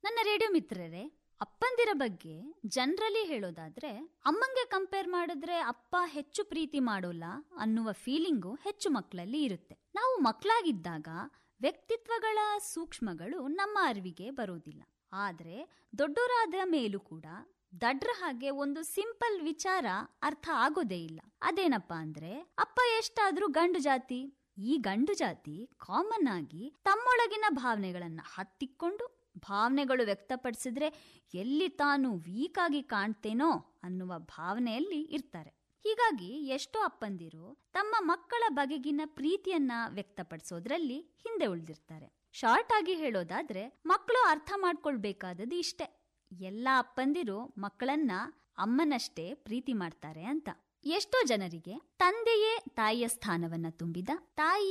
ನನ್ನ ರೇಡಿಯೋ ಮಿತ್ರರೇ ಅಪ್ಪಂದಿರ ಬಗ್ಗೆ ಜನರಲಿ ಹೇಳೋದಾದ್ರೆ ಅಮ್ಮಂಗೆ ಕಂಪೇರ್ ಮಾಡಿದ್ರೆ ಅಪ್ಪ ಹೆಚ್ಚು ಪ್ರೀತಿ ಮಾಡೋಲ್ಲ ಅನ್ನುವ ಫೀಲಿಂಗು ಹೆಚ್ಚು ಮಕ್ಕಳಲ್ಲಿ ಇರುತ್ತೆ ನಾವು ಮಕ್ಕಳಾಗಿದ್ದಾಗ ವ್ಯಕ್ತಿತ್ವಗಳ ಸೂಕ್ಷ್ಮಗಳು ನಮ್ಮ ಅರಿವಿಗೆ ಬರೋದಿಲ್ಲ ಆದ್ರೆ ದೊಡ್ಡವರಾದ ಮೇಲೂ ಕೂಡ ದಡ್ರ ಹಾಗೆ ಒಂದು ಸಿಂಪಲ್ ವಿಚಾರ ಅರ್ಥ ಆಗೋದೇ ಇಲ್ಲ ಅದೇನಪ್ಪ ಅಂದ್ರೆ ಅಪ್ಪ ಎಷ್ಟಾದ್ರೂ ಗಂಡು ಜಾತಿ ಈ ಗಂಡು ಜಾತಿ ಕಾಮನ್ ಆಗಿ ತಮ್ಮೊಳಗಿನ ಭಾವನೆಗಳನ್ನ ಹತ್ತಿಕ್ಕೊಂಡು ಭಾವನೆಗಳು ವ್ಯಕ್ತಪಡಿಸಿದ್ರೆ ಎಲ್ಲಿ ತಾನು ವೀಕ್ ಆಗಿ ಕಾಣ್ತೇನೋ ಅನ್ನುವ ಭಾವನೆಯಲ್ಲಿ ಇರ್ತಾರೆ ಹೀಗಾಗಿ ಎಷ್ಟೋ ಅಪ್ಪಂದಿರು ತಮ್ಮ ಮಕ್ಕಳ ಬಗೆಗಿನ ಪ್ರೀತಿಯನ್ನ ವ್ಯಕ್ತಪಡಿಸೋದ್ರಲ್ಲಿ ಹಿಂದೆ ಉಳಿದಿರ್ತಾರೆ ಶಾರ್ಟ್ ಆಗಿ ಹೇಳೋದಾದ್ರೆ ಮಕ್ಕಳು ಅರ್ಥ ಮಾಡ್ಕೊಳ್ಬೇಕಾದದ್ದು ಇಷ್ಟೇ ಎಲ್ಲ ಅಪ್ಪಂದಿರು ಮಕ್ಕಳನ್ನ ಅಮ್ಮನಷ್ಟೇ ಪ್ರೀತಿ ಮಾಡ್ತಾರೆ ಅಂತ ಎಷ್ಟೋ ಜನರಿಗೆ ತಂದೆಯೇ ತಾಯಿಯ ಸ್ಥಾನವನ್ನ ತುಂಬಿದ ತಾಯಿ